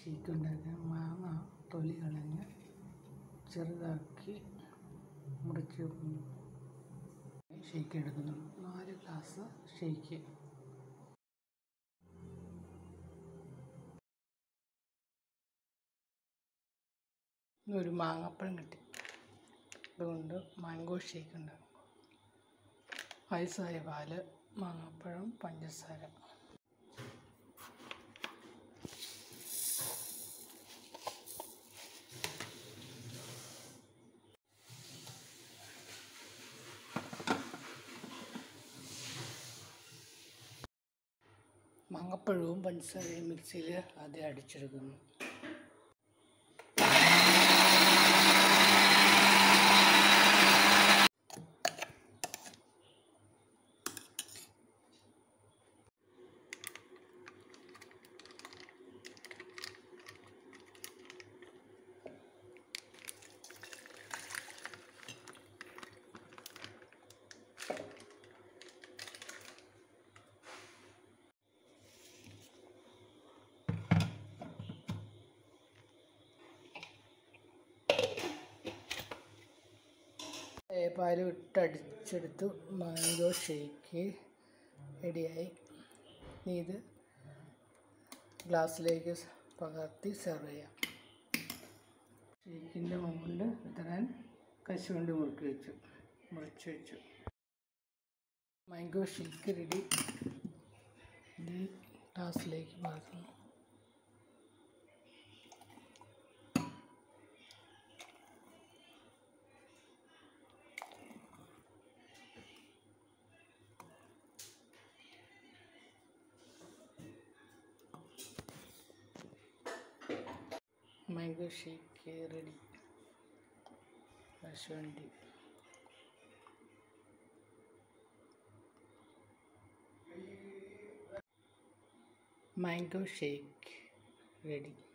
shake ഉണ്ടാക്കാൻ മാങ്ങ തൊലി കളഞ്ഞ് ചെറുതാക്കി മുറിച്ച് ഷേക്ക് എടുക്കുന്നുള്ളൂ നാല് ഗ്ലാസ് ഷേക്ക് ഒരു മാങ്ങപ്പഴം കിട്ടി അതുകൊണ്ട് മാംഗോ ഷേക്ക് ഉണ്ടാക്കും ഐസായ പാല് മാങ്ങാപ്പഴം പഞ്ചസാര മാങ്ങപ്പഴവും പഞ്ചസാരയും മിക്സിയിൽ ആദ്യം അടിച്ചെടുക്കുന്നു പാൽ വിട്ട് അടിച്ചെടുത്തു മാംഗോ ഷേക്ക് റെഡിയായി ഇനി ഇത് ഗ്ലാസ്സിലേക്ക് പകർത്തി സെർവ് ചെയ്യാം ഷേക്കിൻ്റെ മുകളിൽ ഇത്രയും കശുവണ്ടി മുറുക്കി വെച്ചു മുറിച്ച് വെച്ചു മാംഗോ ഷേക്ക് റെഡി ഇത് ഗ്ലാസ്സിലേക്ക് പകർന്നു മാംഗോ ഷേക്ക് റെഡി കശുവണ്ടി മാംഗോ ഷേക്ക് റെഡി